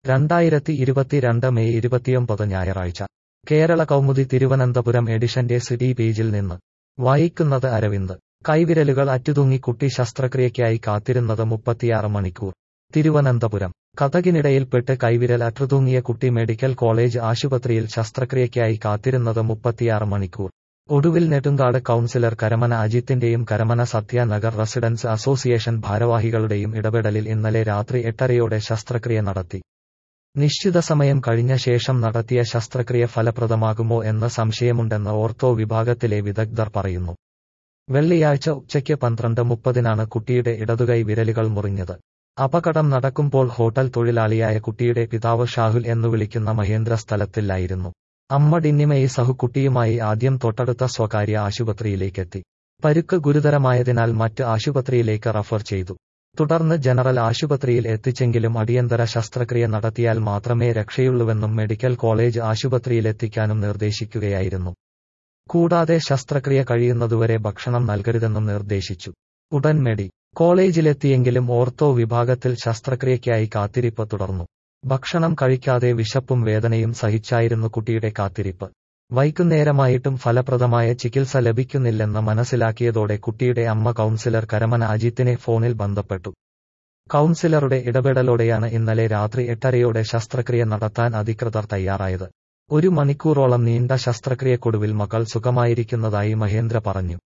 രണ്ടായിരത്തി ഇരുപത്തിരണ്ട് മെയ് ഇരുപത്തിയൊമ്പത് ഞായറാഴ്ച കേരള കൗമുദി തിരുവനന്തപുരം എഡിഷന്റെ സിറ്റി പേജിൽ നിന്ന് വായിക്കുന്നത് അരവിന്ദ് കൈവിരലുകൾ അറ്റുതൂങ്ങി കുട്ടി ശസ്ത്രക്രിയയ്ക്കായി കാത്തിരുന്നത് മുപ്പത്തിയാറ് മണിക്കൂർ തിരുവനന്തപുരം കഥകിനിടയിൽപ്പെട്ട് കൈവിരൽ അറ്റുതൂങ്ങിയ കുട്ടി മെഡിക്കൽ കോളേജ് ആശുപത്രിയിൽ ശസ്ത്രക്രിയയ്ക്കായി കാത്തിരുന്നത് മുപ്പത്തിയാറ് മണിക്കൂർ ഒടുവിൽ നെടുങ്കാട് കൌൺസിലർ കരമന അജിത്തിന്റെയും കരമന സത്യ നഗർ റെസിഡൻസ് അസോസിയേഷൻ ഭാരവാഹികളുടെയും ഇടപെടലിൽ ഇന്നലെ രാത്രി എട്ടരയോടെ ശസ്ത്രക്രിയ നടത്തി നിശ്ചിത സമയം കഴിഞ്ഞ ശേഷം നടത്തിയ ശസ്ത്രക്രിയ ഫലപ്രദമാകുമോ എന്ന സംശയമുണ്ടെന്ന് ഓർത്തോ വിഭാഗത്തിലെ വിദഗ്ധർ പറയുന്നു വെള്ളിയാഴ്ച ഉച്ചയ്ക്ക് പന്ത്രണ്ട് മുപ്പതിനാണ് കുട്ടിയുടെ ഇടതുകൈ വിരലുകൾ മുറിഞ്ഞത് അപകടം നടക്കുമ്പോൾ ഹോട്ടൽ തൊഴിലാളിയായ കുട്ടിയുടെ പിതാവ് ഷാഹുൽ എന്നു വിളിക്കുന്ന മഹേന്ദ്ര സ്ഥലത്തില്ലായിരുന്നു അമ്മ ഡിന്നിമയി സഹു കുട്ടിയുമായി ആദ്യം തൊട്ടടുത്ത സ്വകാര്യ ആശുപത്രിയിലേക്കെത്തി പരുക്ക് ഗുരുതരമായതിനാൽ മറ്റ് ആശുപത്രിയിലേക്ക് റഫർ ചെയ്തു തുടർന്ന് ജനറൽ ആശുപത്രിയിൽ എത്തിച്ചെങ്കിലും അടിയന്തര ശസ്ത്രക്രിയ നടത്തിയാൽ മാത്രമേ രക്ഷയുള്ളൂവെന്നും മെഡിക്കൽ കോളേജ് ആശുപത്രിയിലെത്തിക്കാനും നിർദ്ദേശിക്കുകയായിരുന്നു കൂടാതെ ശസ്ത്രക്രിയ കഴിയുന്നതുവരെ ഭക്ഷണം നൽകരുതെന്നും നിർദ്ദേശിച്ചു ഉടൻ മെഡി കോളേജിലെത്തിയെങ്കിലും ഓർത്തോ വിഭാഗത്തിൽ ശസ്ത്രക്രിയയ്ക്കായി കാത്തിരിപ്പ് തുടർന്നു ഭക്ഷണം കഴിക്കാതെ വിശപ്പും വേദനയും സഹിച്ചായിരുന്നു കുട്ടിയുടെ കാത്തിരിപ്പ് വൈകുന്നേരമായിട്ടും ഫലപ്രദമായ ചികിത്സ ലഭിക്കുന്നില്ലെന്ന് മനസ്സിലാക്കിയതോടെ കുട്ടിയുടെ അമ്മ കൌൺസിലർ കരമന അജിത്തിനെ ഫോണിൽ ബന്ധപ്പെട്ടു കൌൺസിലറുടെ ഇടപെടലോടെയാണ് ഇന്നലെ രാത്രി എട്ടരയോടെ ശസ്ത്രക്രിയ നടത്താൻ അധികൃതർ തയ്യാറായത് ഒരു മണിക്കൂറോളം നീണ്ട ശസ്ത്രക്രിയക്കൊടുവിൽ മകൾ സുഖമായിരിക്കുന്നതായി മഹേന്ദ്ര പറഞ്ഞു